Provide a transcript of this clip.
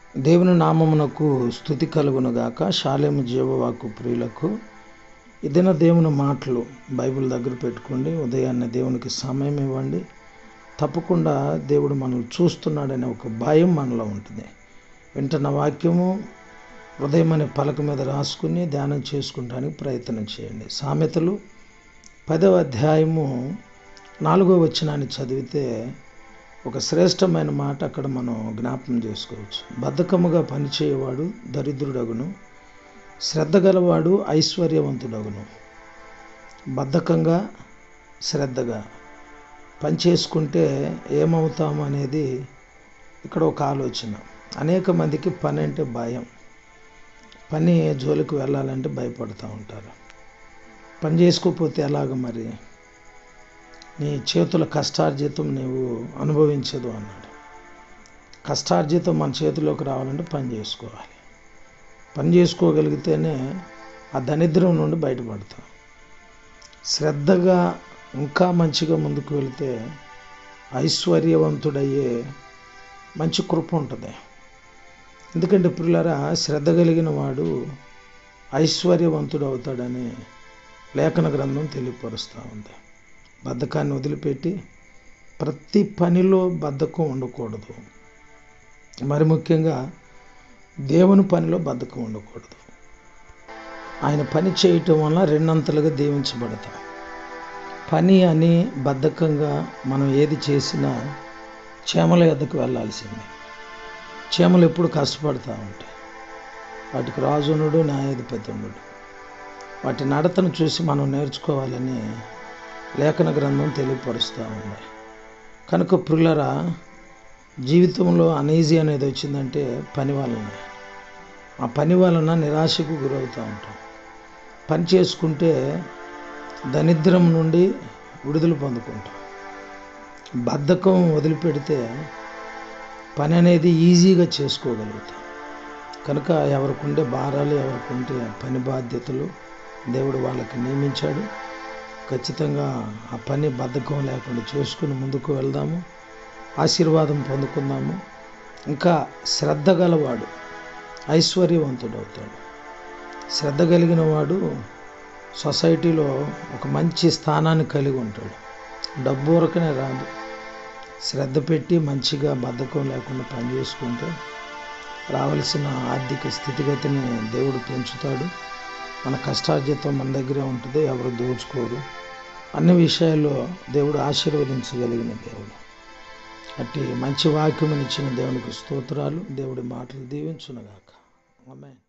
దేవుని నామమునకు స్థుతి కలుగునుగాక శాలేము జీవవాకు ప్రియులకు ఇదిన దేవుని మాటలు బైబిల్ దగ్గర పెట్టుకోండి ఉదయాన్నే దేవునికి సమయం ఇవ్వండి తప్పకుండా దేవుడు మనల్ని చూస్తున్నాడనే ఒక భయం మనలో ఉంటుంది వింటున్న వాక్యము ఉదయం అనే పలక మీద రాసుకుని ధ్యానం చేసుకుంటానికి ప్రయత్నం చేయండి సామెతలు పదవ అధ్యాయము నాలుగో వచనాన్ని చదివితే ఒక శ్రేష్టమైన మాట అక్కడ మనం జ్ఞాపకం చేసుకోవచ్చు బద్ధకముగా పనిచేయవాడు దరిద్రుడగును శ్రద్ధ గలవాడు ఐశ్వర్యవంతుడగును బద్ధకంగా శ్రద్ధగా పని చేసుకుంటే ఏమవుతాము అనేది ఇక్కడ ఒక ఆలోచన అనేక మందికి పని అంటే భయం పని జోలికి వెళ్ళాలంటే భయపడుతూ ఉంటారు పని చేసుకోకపోతే ఎలాగ మరి నీ చేతుల కష్టార్జితం నీవు అనుభవించదు అన్నాడు కష్టార్జితం మన చేతిలోకి రావాలంటే పని చేసుకోవాలి పని చేసుకోగలిగితేనే ఆ దరిద్రం నుండి బయటపడతాం శ్రద్ధగా ఇంకా మంచిగా ముందుకు వెళితే ఐశ్వర్యవంతుడయ్యే మంచి కృప ఉంటుంది ఎందుకంటే పిల్లరా శ్రద్ధ కలిగిన వాడు ఐశ్వర్యవంతుడు అవుతాడని లేఖన గ్రంథం తెలియపరుస్తూ ఉంది బద్ధకాన్ని వదిలిపెట్టి ప్రతి పనిలో బద్ధకం ఉండకూడదు మరి ముఖ్యంగా దేవుని పనిలో బద్ధకం ఉండకూడదు ఆయన పని చేయటం వల్ల రెండంతలుగా దీవించబడతాం పని అని బద్ధకంగా మనం ఏది చేసినా చేమల ఎద్దకు వెళ్ళాల్సిందే చేమలు ఎప్పుడు కష్టపడతా ఉంటాయి వాటికి రాజునుడు న్యాయాధిపతి ఉండడు వాటి నడతను చూసి మనం నేర్చుకోవాలని లేఖన గ్రంథం తెలియపరుస్తూ ఉంది కనుక ప్రిల్లరా జీవితంలో అనీజీ అనేది వచ్చిందంటే పని వలన ఆ పని వలన నిరాశకు గురవుతూ ఉంటాం పని చేసుకుంటే దరిద్రం నుండి విడుదల పొందుకుంటాం బద్ధకం వదిలిపెడితే పని అనేది ఈజీగా చేసుకోగలుగుతాం కనుక ఎవరికి ఉండే భారాలు ఎవరికి ఉంటే పని బాధ్యతలు దేవుడు వాళ్ళకి నియమించాడు ఖచ్చితంగా ఆ పని బద్ధకం లేకుండా చేసుకుని ముందుకు వెళ్దాము ఆశీర్వాదం పొందుకుందాము ఇంకా శ్రద్ధ గలవాడు ఐశ్వర్యవంతుడు అవుతాడు శ్రద్ధ కలిగిన వాడు సొసైటీలో ఒక మంచి స్థానాన్ని కలిగి ఉంటాడు డబ్బు వరకునే రాదు శ్రద్ధ పెట్టి మంచిగా బద్ధకం లేకుండా పని చేసుకుంటే రావలసిన ఆర్థిక స్థితిగతిని దేవుడు పెంచుతాడు మన కష్టార్జితం మన దగ్గరే ఉంటుంది ఎవరు దోచుకోరు అన్ని విషయాల్లో దేవుడు ఆశీర్వదించగలిగిన దేవుడు అట్టి మంచి వాక్యం ఇచ్చిన దేవునికి స్తోత్రాలు దేవుడి మాటలు దీవించునగాక ఆమె